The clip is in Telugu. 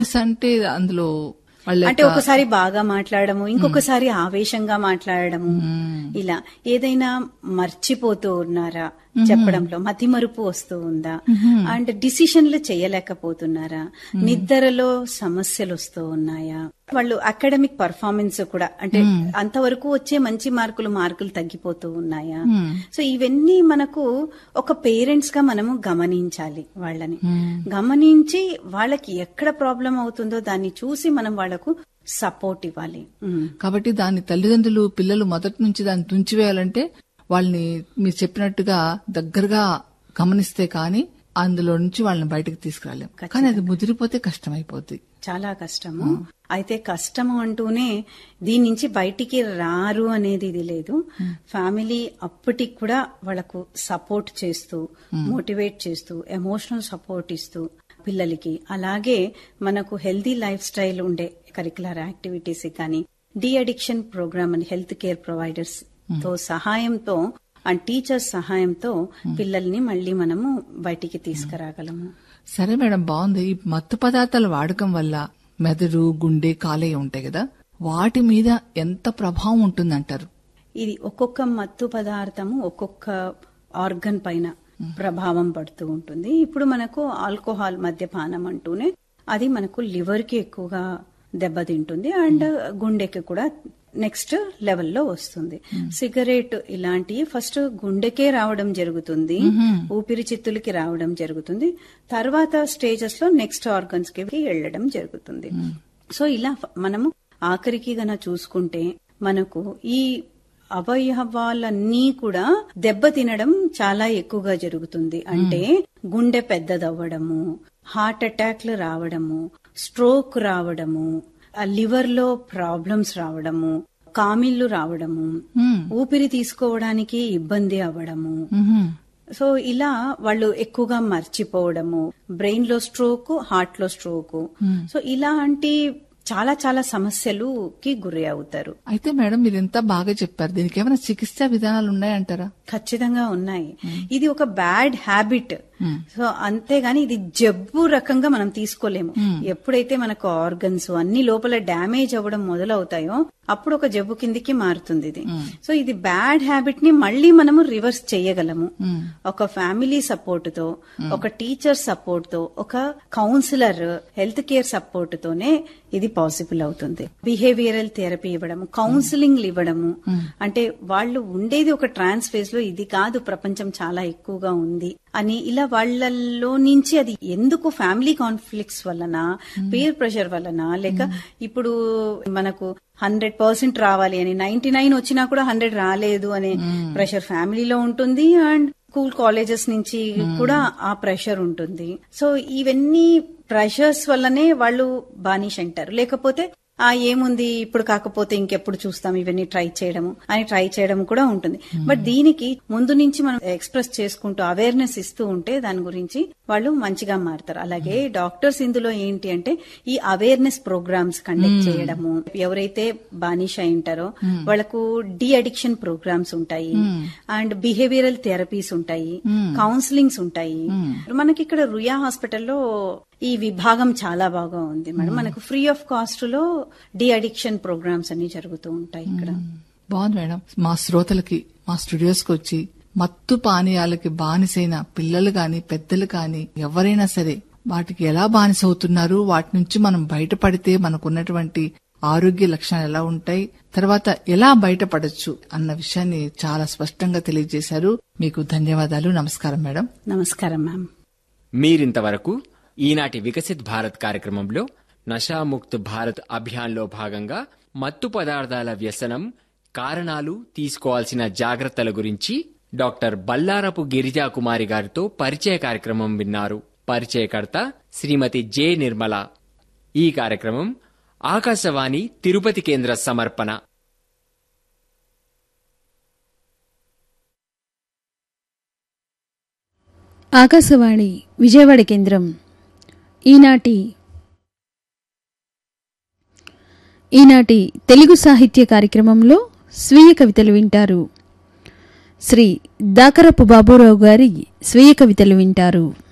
అంటే అందులో వాళ్ళ అంటే యొక్క- ఒకసారి బాగా మాట్లాడము ఇంకొకసారి ఆవేశంగా మాట్లాడము ఇలా ఏదైనా మర్చిపోతూ ఉన్నారా చెప్పడంలో మతిమరుపు వస్తూ ఉందా అండ్ డిసిషన్లు చేయలేకపోతున్నారా నిద్రలో సమస్యలు వస్తూ ఉన్నాయా వాళ్ళు అకాడమిక్ పర్ఫార్మెన్స్ కూడా అంటే అంతవరకు వచ్చే మంచి మార్కులు మార్కులు తగ్గిపోతూ ఉన్నాయా సో ఇవన్నీ మనకు ఒక పేరెంట్స్ గా మనము గమనించాలి వాళ్ళని గమనించి వాళ్ళకి ఎక్కడ ప్రాబ్లం అవుతుందో దాన్ని చూసి మనం వాళ్ళకు సపోర్ట్ ఇవ్వాలి ఉమ్. కాబట్టి దాని తల్లిదండ్రులు పిల్లలు మొదటి నుంచి దాన్ని తుంచివేయాలంటే వాళ్ళని మీరు చెప్పినట్టుగా దగ్గరగా గమనిస్తే కానీ అందులో నుంచి వాళ్ళని బయటకు తీసుకురాలేం కానీ అది ముదిరిపోతే కష్టమైపోద్ది చాలా కష్టము అయితే కష్టము అంటూనే దీని నుంచి బయటికి రారు అనేది ఇది లేదు ఫ్యామిలీ అప్పటికి కూడా వాళ్ళకు సపోర్ట్ చేస్తూ మోటివేట్ చేస్తూ ఎమోషనల్ సపోర్ట్ ఇస్తూ పిల్లలకి అలాగే మనకు హెల్దీ లైఫ్ స్టైల్ ఉండే కరికులర్ యాక్టివిటీస్ కానీ డి అడిక్షన్ ప్రోగ్రామ్ అని హెల్త్ కేర్ ప్రొవైడర్స్ తో సహాయంతో అండ్ టీచర్స్ సహాయంతో పిల్లల్ని మళ్ళీ మనము బయటికి తీసుకురాగలము సరే మేడం బాగుంది ఈ మత్తు పదార్థాల వాడకం వల్ల మెదడు గుండె కాలేయ ఉంటాయి కదా వాటి మీద ఎంత ప్రభావం ఉంటుందంటారు ఇది ఒక్కొక్క మత్తు పదార్థము ఒక్కొక్క ఆర్గన్ పైన ప్రభావం పడుతూ ఉంటుంది ఇప్పుడు మనకు ఆల్కహాల్ మద్యపానం అంటూనే అది మనకు లివర్ కి ఎక్కువగా దెబ్బతింటుంది అండ్ గుండెకి కూడా నెక్స్ట్ లెవెల్లో వస్తుంది సిగరెట్ ఇలాంటివి ఫస్ట్ గుండెకే రావడం జరుగుతుంది ఊపిరితిత్తులకి రావడం జరుగుతుంది తర్వాత స్టేజెస్ లో నెక్స్ట్ ఆర్గన్స్ కి వెళ్ళడం జరుగుతుంది సో ఇలా మనము ఆఖరికి గన చూసుకుంటే మనకు ఈ అవయవాలన్నీ కూడా దెబ్బ తినడం చాలా ఎక్కువగా జరుగుతుంది అంటే గుండె పెద్దదవ్వడము హార్ట్ అటాక్లు రావడము స్ట్రోక్ రావడము లివర్ లో ప్రాబ్లమ్స్ రావడము కామిళ్లు రావడము ఊపిరి తీసుకోవడానికి ఇబ్బంది అవ్వడము మ్హూ. సో ఇలా వాళ్ళు ఎక్కువగా మర్చిపోవడము బ్రెయిన్ లో స్ట్రోక్ హార్ట్ లో స్ట్రోక్ సో ఇలాంటి చాలా చాలా సమస్యలుకి గురి అవుతారు అయితే మేడం మీరు ఎంత బాగా చెప్పారు దీనికి ఏమైనా చికిత్సా విధానాలు ఉన్నాయంటారా ఖచ్చితంగా ఉన్నాయి ఇది ఒక బ్యాడ్ హ్యాబిట్ సో అంతేగాని ఇది జబ్బు రకంగా మనం తీసుకోలేము ఎప్పుడైతే మనకు ఆర్గన్స్ అన్ని లోపల డ్యామేజ్ అవ్వడం మొదలవుతాయో అప్పుడు ఒక జబ్బు కిందికి మారుతుంది ఇది సో ఇది బ్యాడ్ హ్యాబిట్ ని మళ్ళీ మనము రివర్స్ చేయగలము ఒక ఫ్యామిలీ సపోర్ట్ తో ఒక టీచర్ సపోర్ట్ తో ఒక కౌన్సిలర్ హెల్త్ కేర్ సపోర్ట్ తోనే ఇది పాసిబుల్ అవుతుంది బిహేవియరల్ థెరపీ ఇవ్వడము కౌన్సిలింగ్ ఇవ్వడము అంటే వాళ్ళు ఉండేది ఒక ట్రాన్స్ ఫేజ్ లో ఇది కాదు ప్రపంచం చాలా ఎక్కువగా ఉంది అని ఇలా వాళ్ళల్లో నుంచి అది ఎందుకు ఫ్యామిలీ కాన్ఫ్లిక్ట్స్ వలన పీర్ ప్రెషర్ వలన లేక ఇప్పుడు మనకు హండ్రెడ్ పర్సెంట్ రావాలి అని నైన్టీ నైన్ వచ్చినా కూడా హండ్రెడ్ రాలేదు అనే ప్రెషర్ ఫ్యామిలీలో ఉంటుంది అండ్ స్కూల్ కాలేజెస్ నుంచి కూడా ఆ ప్రెషర్ ఉంటుంది సో ఇవన్నీ ప్రెషర్స్ వల్లనే వాళ్ళు బానిష్ అంటారు లేకపోతే ఆ ఏముంది ఇప్పుడు కాకపోతే ఇంకెప్పుడు చూస్తాం ఇవన్నీ ట్రై చేయడము అని ట్రై చేయడం కూడా ఉంటుంది బట్ దీనికి ముందు నుంచి మనం ఎక్స్ప్రెస్ చేసుకుంటూ అవేర్నెస్ ఇస్తూ ఉంటే దాని గురించి వాళ్ళు మంచిగా మారుతారు అలాగే డాక్టర్స్ ఇందులో ఏంటి అంటే ఈ అవేర్నెస్ ప్రోగ్రామ్స్ కండక్ట్ చేయడము ఎవరైతే బానిష అయి ఉంటారో వాళ్ళకు డి అడిక్షన్ ప్రోగ్రామ్స్ ఉంటాయి అండ్ బిహేవియరల్ థెరపీస్ ఉంటాయి కౌన్సిలింగ్స్ ఉంటాయి మనకి ఇక్కడ రుయా హాస్పిటల్లో ఈ విభాగం చాలా బాగా ఉంది మేడం మనకు ఫ్రీ ఆఫ్ కాస్ట్ లో డి అడిక్షన్ ప్రోగ్రామ్స్ అన్ని జరుగుతూ ఉంటాయి ఇక్కడ బాగుంది మేడం మా శ్రోతలకి మా స్టూడియోస్ కి వచ్చి మత్తు పానీయాలకి బానిసైన పిల్లలు గాని పెద్దలు కాని ఎవరైనా సరే వాటికి ఎలా బానిస అవుతున్నారు వాటి నుంచి మనం బయటపడితే మనకున్నటువంటి ఆరోగ్య లక్షణాలు ఎలా ఉంటాయి తర్వాత ఎలా బయటపడొచ్చు అన్న విషయాన్ని చాలా స్పష్టంగా తెలియజేశారు మీకు ధన్యవాదాలు నమస్కారం మేడం నమస్కారం మ్యామ్ మీరింతవరకు ఈనాటి వికసిత్ భారత్ కార్యక్రమంలో నషాముక్త్ భారత్ అభియాన్లో భాగంగా మత్తు పదార్థాల వ్యసనం కారణాలు తీసుకోవాల్సిన జాగ్రత్తల గురించి డాక్టర్ బల్లారపు గిరిజా కుమారి గారితో పరిచయ కార్యక్రమం విన్నారు పరిచయకర్త శ్రీమతి జె నిర్మల ఈ కార్యక్రమం ఆకాశవాణి తిరుపతి కేంద్ర సమర్పణ ఆకాశవాణి విజయవాడ కేంద్రం ఈనాటి ఈనాటి తెలుగు సాహిత్య కార్యక్రమంలో స్వీయ కవితలు వింటారు శ్రీ దాకరపు బాబురావు గారి స్వీయ కవితలు వింటారు